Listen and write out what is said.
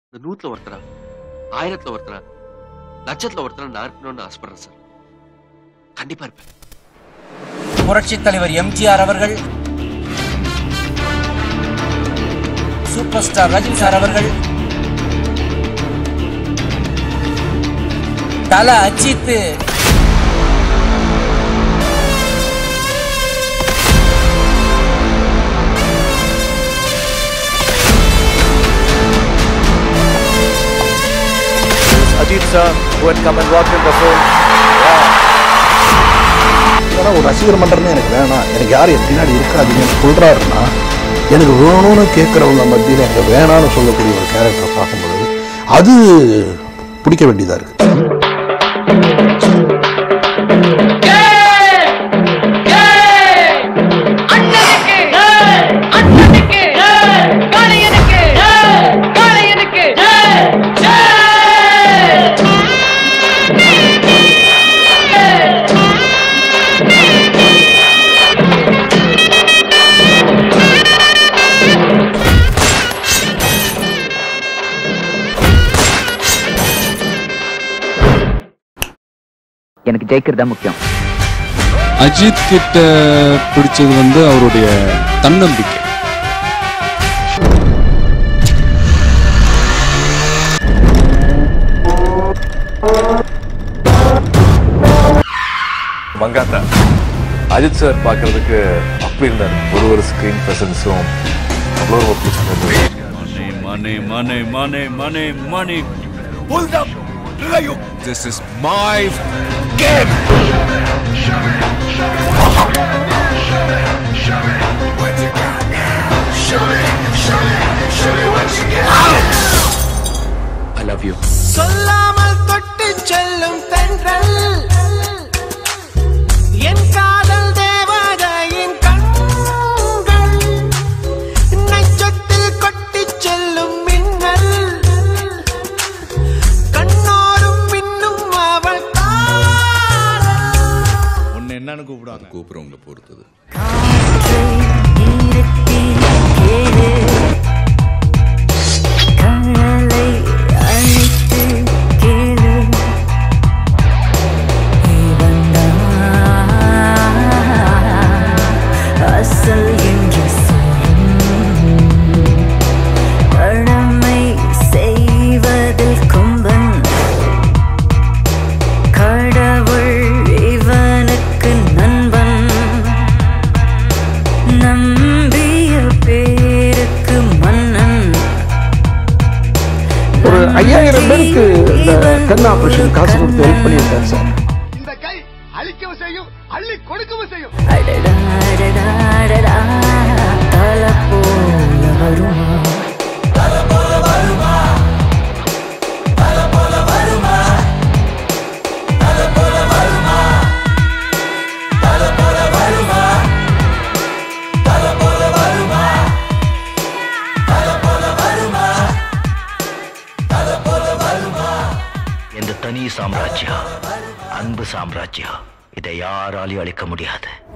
இந்த நூத்துல ஒருத்தரா ஆயிரத்துல ஒருத்தரா லட்சத்துல ஒருத்தரா நான் இருக்கணும்னு ஆசைப்படுறேன் சார் கண்டிப்பா இருப்பேன் புரட்சித் தலைவர் எம்ஜிஆர் அவர்கள் சூப்பர் ஸ்டார் ரஜினி சார் அவர்கள் தல Ajith Ajit sir, who had come and walked in the film. ஆனால் ஒரு ரசிகர் மன்றமே எனக்கு வேணாம் எனக்கு யார் என் பின்னாடி இருக்காதுன்னு சொல்கிறாருன்னா எனக்கு வேணும்னு கேட்குறவங்க மத்தியில் எனக்கு வேணாம்னு சொல்லக்கூடிய ஒரு கேரக்டரை பார்க்கும்பொழுது அது பிடிக்க வேண்டியதாக இருக்குது அண்ணனுக்கு அண்ணனுக்கு காளையனுக்கு காளையனுக்கு எனக்கு ஜெயிக்கிறது தான் முக்கியம் அஜித் கிட்ட பிடிச்சது வந்து அவருடைய தன்னம்பிக்கை மங்காத்தா அஜித் சார் பார்க்கறதுக்கு அப்படி இருந்தார் ஒரு ஒரு ஸ்க்ரீன் ப்ரெசன்ஸும் அவ்வளோ ரொம்ப பிடிச்சிருந்தது Money, money, money, money, money. Pull them. This is my game. I love you சொல்லாமல் தொட்டு செல்லும் தென்றல் என் காதல் தேவதையின் கண்கள் நெஞ்சத்தில் கொட்டிச் செல்லும் மின்னல் கண்ணோரும் பின்னும் அவள் காதல் உன்னை என்னன்னு கூப்பிடுவாங்க கூப்பிடுறவங்களை பொறுத்தது அசல் என்று கடமை செய்வதில் கும்பன் கடவுள் இவனுக்கு நண்பன் நம்பிய பேருக்கு மன்னன் ஒரு ஐயாயிரம் பேருக்கு இந்த கண் ஆப்ரேஷன் காசு கொடுத்து ஹெல்ப் பண்ணியிருக்காரு சார் இந்த கை அழிக்கவும் செய்யும் அள்ளி கொடுக்கவும் செய்யும் அடடா அடடா அடடா தல போல வருமா எந்த தனி சாம்ராஜ்யம் அன்பு சாம்ராஜ்யம் இதை யாராலையும் அழிக்க முடியாது